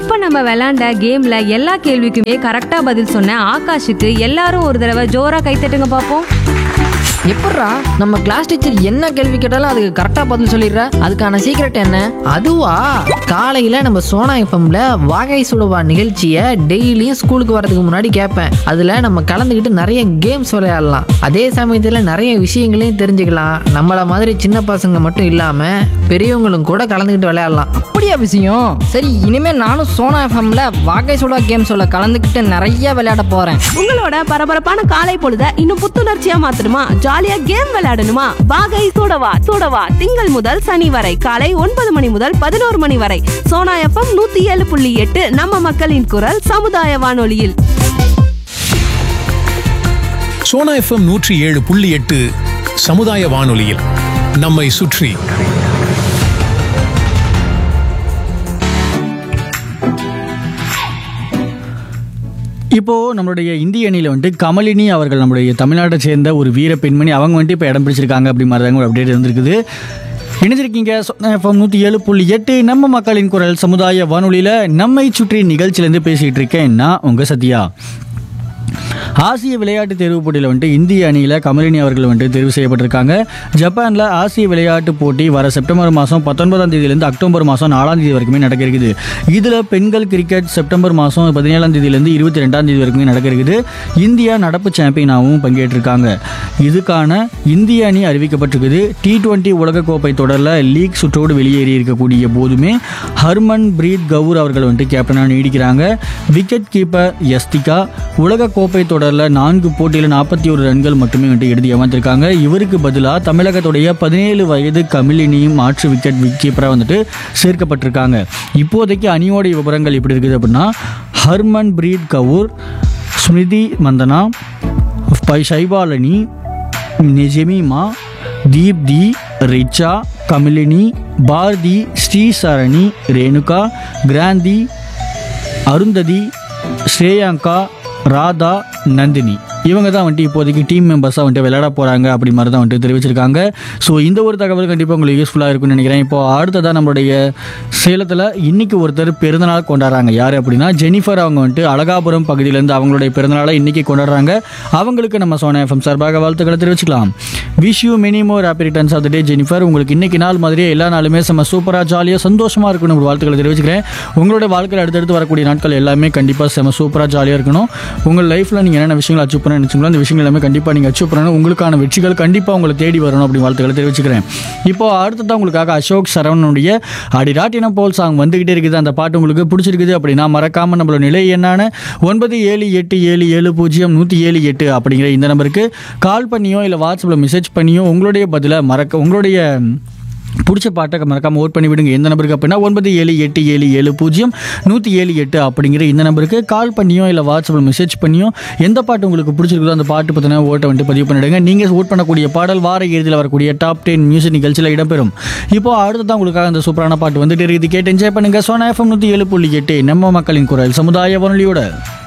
இப்ப நம்ம விளையாண்ட கேம்ல எல்லா கேள்விக்குமே கரெக்டா பதில் சொன்ன ஆகாஷுக்கு எல்லாரும் ஒரு தடவை ஜோரா கைத்தட்டுங்க பாப்போம் எப்பட்றா நம்ம கிளாஸ் டீச்சர் என்ன கேள்வி கேட்டாலும் அதுக்கு கரெக்டாக பதில் சொல்லிடுற அதுக்கான சீக்ரெட் என்ன அதுவா காலையில் நம்ம சோனா எஃப்எம்ல வாகை சுடுவா நிகழ்ச்சியை டெய்லியும் ஸ்கூலுக்கு வரதுக்கு முன்னாடி கேட்பேன் அதில் நம்ம கலந்துக்கிட்டு நிறைய கேம்ஸ் விளையாடலாம் அதே சமயத்தில் நிறைய விஷயங்களையும் தெரிஞ்சுக்கலாம் நம்மளை மாதிரி சின்ன பசங்க மட்டும் இல்லாமல் பெரியவங்களும் கூட கலந்துக்கிட்டு விளையாடலாம் அப்படியா விஷயம் சரி இனிமே நானும் சோனா எஃப்எம்ல வாகை சுடா கேம் சொல்ல கலந்துக்கிட்டு நிறைய விளையாட போறேன் உங்களோட பரபரப்பான காலை பொழுத இன்னும் புத்துணர்ச்சியா மாத்தணுமா ஜாலியா கேம் விளையாடணுமா வாகை சூடவா சூடவா திங்கள் முதல் சனி வரை காலை ஒன்பது மணி முதல் பதினோரு மணி வரை சோனா எஃப்எம் நூத்தி ஏழு புள்ளி எட்டு நம்ம மக்களின் குரல் சமுதாய வானொலியில் சோனா எஃப்எம் நூற்றி ஏழு புள்ளி எட்டு சமுதாய வானொலியில் நம்மை சுற்றி இப்போது நம்மளுடைய இந்திய அணியில் வந்துட்டு கமலினி அவர்கள் நம்மளுடைய தமிழ்நாட்டை சேர்ந்த ஒரு வீர பெண்மணி அவங்க வந்துட்டு இப்போ இடம் பிடிச்சிருக்காங்க அப்படி மாதிரி தாங்க ஒரு அப்டேட் வந்திருக்குது இணைஞ்சிருக்கீங்க எஃப்எம் நூற்றி ஏழு புள்ளி எட்டு நம்ம மக்களின் குரல் சமுதாய வானொலியில் நம்மை சுற்றி நிகழ்ச்சியிலேருந்து பேசிகிட்டு இருக்கேன் நான் உங்கள் சத்யா ஆசிய விளையாட்டு தேர்வு போட்டியில் வந்துட்டு இந்திய அணியில் கமலினி அவர்கள் வந்துட்டு தேர்வு செய்யப்பட்டிருக்காங்க ஜப்பானில் ஆசிய விளையாட்டு போட்டி வர செப்டம்பர் மாதம் பத்தொன்பதாம் தேதியிலேருந்து அக்டோபர் மாதம் நாலாம் தேதி வரைக்குமே நடக்க இருக்குது இதில் பெண்கள் கிரிக்கெட் செப்டம்பர் மாதம் பதினேழாம் தேதியிலேருந்து இருபத்தி ரெண்டாம் தேதி வரைக்குமே நடக்க இருக்குது இந்தியா நடப்பு சாம்பியனாகவும் பங்கேற்றிருக்காங்க இதுக்கான இந்திய அணி அறிவிக்கப்பட்டிருக்குது டி டுவெண்ட்டி உலகக்கோப்பை தொடரில் லீக் சுற்றோடு வெளியேறி இருக்கக்கூடிய போதுமே ஹர்மன் பிரீத் கவுர் அவர்கள் வந்துட்டு கேப்டனாக நீடிக்கிறாங்க விக்கெட் கீப்பர் யஸ்திகா உலகக்கோப்பை தொடரில் நான்கு போட்டியில் நாற்பத்தி ஒரு ரன்கள் மட்டுமே வந்துட்டு எழுதி ஏமாத்திருக்காங்க இவருக்கு பதிலாக தமிழகத்துடைய பதினேழு வயது கமிலினியும் மாற்று விக்கெட் கீப்பராக வந்துட்டு சேர்க்கப்பட்டிருக்காங்க இப்போதைக்கு அணியோடைய விவரங்கள் எப்படி இருக்குது அப்படின்னா ஹர்மன் பிரீத் கவுர் ஸ்மிருதி மந்தனா பை ஷைபாலனி நிஜமிமா தீப்தி ரிச்சா கமிலினி பாரதி ஸ்ரீசரணி ரேணுகா கிராந்தி அருந்ததி ஸ்ரேயாங்கா ராதா நந்தினி இவங்க தான் வந்துட்டு இப்போதைக்கு டீம் மெம்பர்ஸாக வந்துட்டு விளையாட போகிறாங்க அப்படி மாதிரி தான் வந்துட்டு தெரிவிச்சிருக்காங்க ஸோ இந்த ஒரு தகவல் கண்டிப்பாக உங்களுக்கு யூஸ்ஃபுல்லாக இருக்கும்னு நினைக்கிறேன் இப்போ அடுத்ததாக நம்மளுடைய சேலத்தில் இன்னைக்கு ஒருத்தர் பிறந்தநாள் கொண்டாடுறாங்க யார் அப்படின்னா ஜெனிஃபர் அவங்க வந்துட்டு அழகாபுரம் பகுதியிலேருந்து அவங்களுடைய பிறந்தநாளை இன்னைக்கு கொண்டாடுறாங்க அவங்களுக்கு நம்ம சோனா எஃப்எம் சார்பாக வாழ்த்துக்களை தெரிவிச்சுக்கலாம் wish you many more happy returns of the day Jennifer உங்களுக்கு இன்னைக்கு நாள் மாதிரியே எல்லா நாளுமே செம்ம சூப்பராக ஜாலியாக சந்தோஷமாக இருக்கணும் ஒரு வாழ்த்துக்களை தெரிவிச்சுக்கிறேன் உங்களோட வாழ்க்கையில் அடுத்தடுத்து வரக்கூடிய நாட்கள் எல்லாமே கண்டிப்பாக செம்ம சூப்பராக ஜாலியாக இருக்கணும் உங்கள் லைஃப்பில் நீங்கள் என்னென்ன விஷயங்கள் அச்சீவ் பண்ண நினச்சிங்களோ அந்த விஷயங்கள் எல்லாமே கண்டிப்பாக நீங்கள் அச்சீவ் பண்ணணும் உங்களுக்கான வெற்றிகள் கண்டிப்பாக உங்களை தேடி வரணும் அப்படி வாழ்த்துக்களை தெரிவிச்சுக்கிறேன் இப்போ அடுத்ததான் உங்களுக்காக அசோக் சரவணனுடைய அடிராட்டினம் போல் சாங் வந்துகிட்டே இருக்குது அந்த பாட்டு உங்களுக்கு பிடிச்சிருக்குது அப்படின்னா மறக்காம நம்மளோட நிலை என்னன்னு ஒன்பது ஏழு எட்டு ஏழு ஏழு பூஜ்ஜியம் நூற்றி ஏழு எட்டு அப்படிங்கிற இந்த நம்பருக்கு கால் பண்ணியோ இல்லை வாட்ஸ்அப்பில் மெசேஜ் பண்ணியோ உங்களுடைய பதிலை மறக்க உங்களுடைய பிடிச்ச பாட்டை மறக்காம ஓட் பண்ணி விடுங்க எந்த நம்பருக்கு அப்படின்னா ஒன்பது ஏழு எட்டு ஏழு ஏழு பூஜ்ஜியம் நூற்றி ஏழு எட்டு அப்படிங்கிற இந்த நம்பருக்கு கால் பண்ணியோ இல்லை வாட்ஸ்அப்பில் மெசேஜ் பண்ணியோ எந்த பாட்டு உங்களுக்கு பிடிச்சிருக்குதோ அந்த பாட்டு பற்றின ஓட்டை வந்துட்டு பதிவு பண்ணிடுங்க நீங்கள் ஓட் பண்ணக்கூடிய பாடல் வார இறுதியில் வரக்கூடிய டாப் டென் மியூசிக் நிகழ்ச்சியில் இடம்பெறும் இப்போ அடுத்ததான் உங்களுக்காக அந்த சூப்பரான பாட்டு வந்துட்டு இருக்குது கேட்டு என்ஜாய் பண்ணுங்க சோனா எஃப்எம் நூற்றி ஏழு புள்ளி எட்டு நம்ம மக்களின் குரல் சமுதாய வானொலியோட